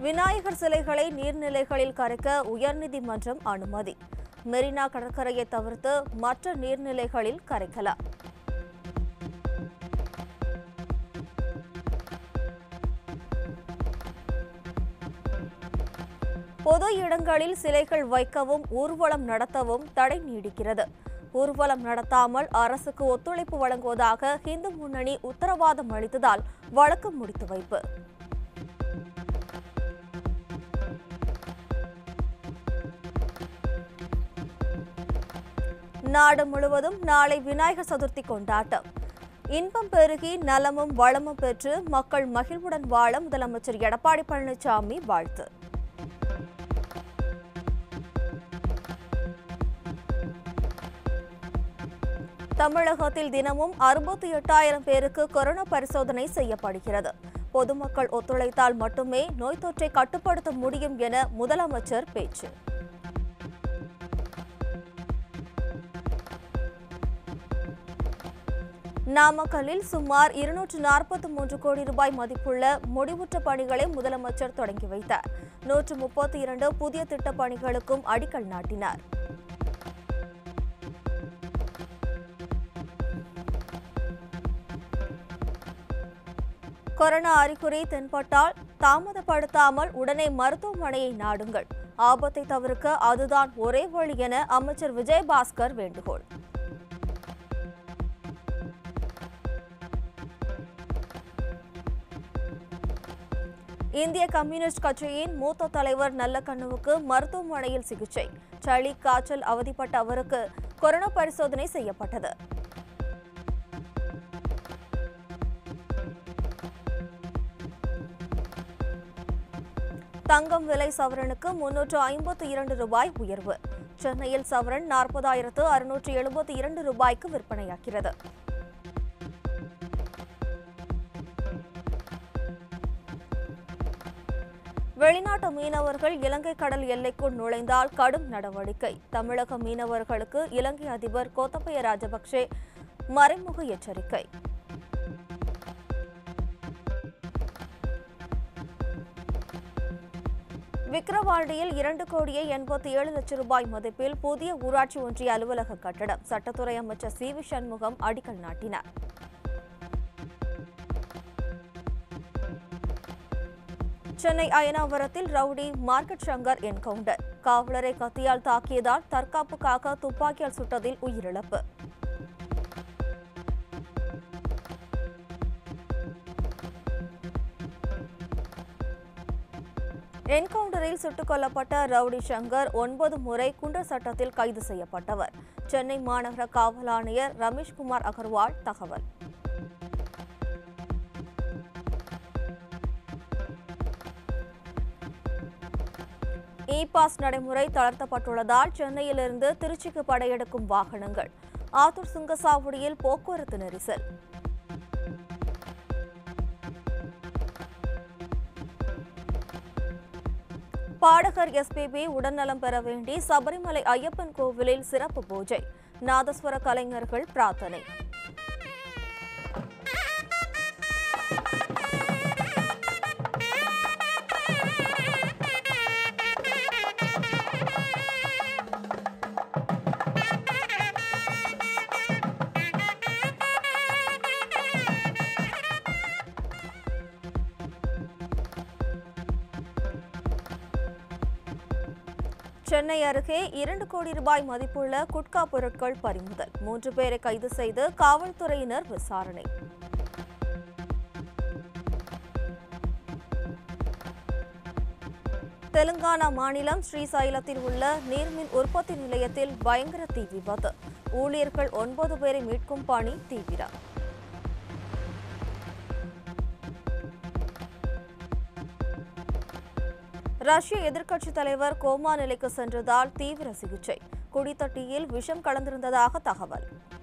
விநாயகர் சிலைகளை நீர்நிலைகளில் கரைக்க உயர்நீதிமன்றம் அனுமதி மெரினா கடற்கரையை தவிர்த்து மற்ற நீர்நிலைகளில் கரைக்கலாம் பொது இடங்களில் சிலைகள் வைக்கவும் ஊர்வலம் நடத்தவும் தடை நீடிக்கிறது ஊர்வலம் நடத்தாமல் அரசுக்கு ஒத்துழைப்பு வழங்குவதாக இந்து முன்னணி உத்தரவாதம் அளித்ததால் வழக்கு முடித்து வைப்பு நாடு முழுவதும் நாளை விநாயகர் சதுர்த்தி கொண்டாட்டம் இன்பம் பெருகி நலமும் வளமும் பெற்று மக்கள் மகிழ்வுடன் வாழ முதலமைச்சர் எடப்பாடி பழனிசாமி வாழ்த்து தமிழகத்தில் தினமும் அறுபத்தி எட்டாயிரம் பேருக்கு கொரோனா பரிசோதனை செய்யப்படுகிறது பொதுமக்கள் ஒத்துழைத்தால் மட்டுமே நோய் தொற்றை கட்டுப்படுத்த முடியும் என முதலமைச்சர் பேச்சு நாமக்கல்லில் சுமார் இருநூற்று நாற்பத்தி மூன்று கோடி ரூபாய் மதிப்புள்ள முடிவுற்ற பணிகளை முதலமைச்சர் தொடங்கி வைத்தார் நூற்று முப்பத்தி இரண்டு புதிய திட்டப் பணிகளுக்கும் அடிக்கல் நாட்டினார் கொரோனா அறிகுறி தென்பட்டால் தாமதப்படுத்தாமல் உடனே மருத்துவமனையை நாடுங்கள் ஆபத்தை தவிர்க்க அதுதான் ஒரே வழி என அமைச்சர் விஜயபாஸ்கர் வேண்டுகோள் இந்திய கம்யூனிஸ்ட் கட்சியின் மூத்த தலைவர் நல்லக்கண்ணுவுக்கு மருத்துவமனையில் சிகிச்சை சளி காய்ச்சல் அவதிப்பட்ட அவருக்கு கொரோனா பரிசோதனை செய்யப்பட்டது தங்கம் விலை சவரனுக்கு முன்னூற்று ஐம்பத்தி இரண்டு ரூபாய் உயர்வு சென்னையில் சவரன் நாற்பதாயிரத்து அறுநூற்று எழுபத்தி இரண்டு ரூபாய்க்கு விற்பனையாகிறது வெளிநாட்டு மீனவர்கள் இலங்கை கடல் எல்லைக்குள் நுழைந்தால் கடும் நடவடிக்கை தமிழக மீனவர்களுக்கு இலங்கை அதிபர் கோத்தபய ராஜபக்சே மறைமுக எச்சரிக்கை விக்கிரவாண்டியில் இரண்டு கோடியே எண்பத்தி ஏழு லட்சம் ரூபாய் மதிப்பில் புதிய ஊராட்சி ஒன்றிய அலுவலக கட்டடம் சட்டத்துறை அமைச்சர் சி வி சண்முகம் அடிக்கல் நாட்டினார் சென்னை அயனாவரத்தில் ரவுடி மார்க்கெட் சங்கர் என்கவுண்டர் காவலரை கத்தியால் தாக்கியதால் தற்காப்புக்காக துப்பாக்கியால் சுட்டதில் உயிரிழப்பு என்கவுண்டரில் சுட்டுக் கொல்லப்பட்ட ரவுடி சங்கர் ஒன்பது முறை குண்டர் சட்டத்தில் கைது செய்யப்பட்டவர் சென்னை மாநகர காவல் ஆணையர் ரமேஷ்குமார் அகர்வால் தகவல் இ பாஸ் நடைமுறை தளர்த்தப்பட்டுள்ளதால் சென்னையிலிருந்து திருச்சிக்கு படையெடுக்கும் வாகனங்கள் ஆத்தூர் சுங்கசாவடியில் போக்குவரத்து நெரிசல் பாடகர் எஸ்பிபி உடல்நலம் பெற வேண்டி சபரிமலை ஐயப்பன் கோவிலில் சிறப்பு பூஜை நாதஸ்வர கலைஞர்கள் பிரார்த்தனை சென்னை அருகே இரண்டு கோடி ரூபாய் மதிப்புள்ள குட்கா பொருட்கள் பறிமுதல் மூன்று பேரை கைது செய்து காவல்துறையினர் விசாரணை தெலுங்கானா மாநிலம் ஸ்ரீசைலத்தில் உள்ள நீர்மின் உற்பத்தி நிலையத்தில் பயங்கர தீ விபத்து ஊழியர்கள் ஒன்பது பேரை மீட்கும் பணி தீவிரம் ரஷ்ய எதிர்க்கட்சித் தலைவர் கோமா நிலைக்கு சென்றதால் தீவிர சிகிச்சை குடித்த டீயில் விஷம் கலந்திருந்ததாக தகவல்